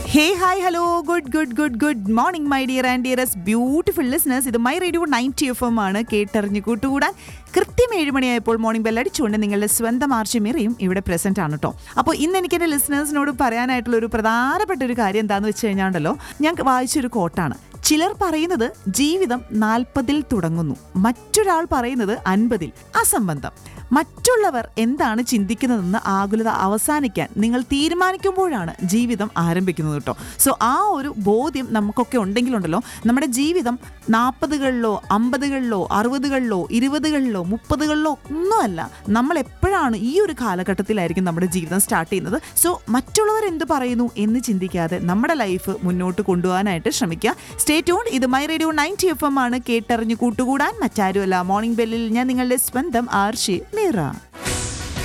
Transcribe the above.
hey hi hello good good good good morning my dear and dearest beautiful listeners ഇത് my radio ninety F M ആണ് കേട്ടറിഞ്ഞു കൂട്ടുകൂടാൻ കൃത്യം ഏഴ് മണിയായപ്പോൾ മോർണിംഗ് ബെല്ലടിച്ചുകൊണ്ട് നിങ്ങളുടെ സ്വന്തം ആർച്ചിമീറയും ഇവിടെ പ്രസന്റ് ആണ് കേട്ടോ അപ്പോൾ ഇന്ന് എനിക്ക് എൻ്റെ ലിസ്നേഴ്സിനോട് പറയാനായിട്ടുള്ള ഒരു പ്രധാനപ്പെട്ട ഒരു കാര്യം എന്താണെന്ന് വെച്ച് കഴിഞ്ഞാണ്ടല്ലോ ഞാൻ വായിച്ചൊരു കോട്ടാണ് ചിലർ പറയുന്നത് ജീവിതം നാൽപ്പതിൽ തുടങ്ങുന്നു മറ്റൊരാൾ പറയുന്നത് അൻപതിൽ അസംബന്ധം മറ്റുള്ളവർ എന്താണ് ചിന്തിക്കുന്നതെന്ന് ആകുലത അവസാനിക്കാൻ നിങ്ങൾ തീരുമാനിക്കുമ്പോഴാണ് ജീവിതം ആരംഭിക്കുന്നത് കേട്ടോ സോ ആ ഒരു ബോധ്യം നമുക്കൊക്കെ ഉണ്ടെങ്കിലുണ്ടല്ലോ നമ്മുടെ ജീവിതം നാൽപ്പതുകളിലോ അമ്പതുകളിലോ അറുപതുകളിലോ ഇരുപതുകളിലോ മുപ്പതുകളിലോ ഒന്നുമല്ല നമ്മൾ എപ്പോഴാണ് ഈ ഒരു കാലഘട്ടത്തിലായിരിക്കും നമ്മുടെ ജീവിതം സ്റ്റാർട്ട് ചെയ്യുന്നത് സോ മറ്റുള്ളവർ എന്ത് പറയുന്നു എന്ന് ചിന്തിക്കാതെ നമ്മുടെ ലൈഫ് മുന്നോട്ട് കൊണ്ടുപോകാനായിട്ട് ശ്രമിക്കുക സ്റ്റേ ട്യൂൺ ഇത് my radio ninety F M ആണ് കേട്ടറിഞ്ഞു കൂട്ടുകൂടാൻ മറ്റാരുമല്ല മോർണിംഗ് ബെല്ലിൽ ഞാൻ നിങ്ങളുടെ സ്വന്തം ആർഷി മീറ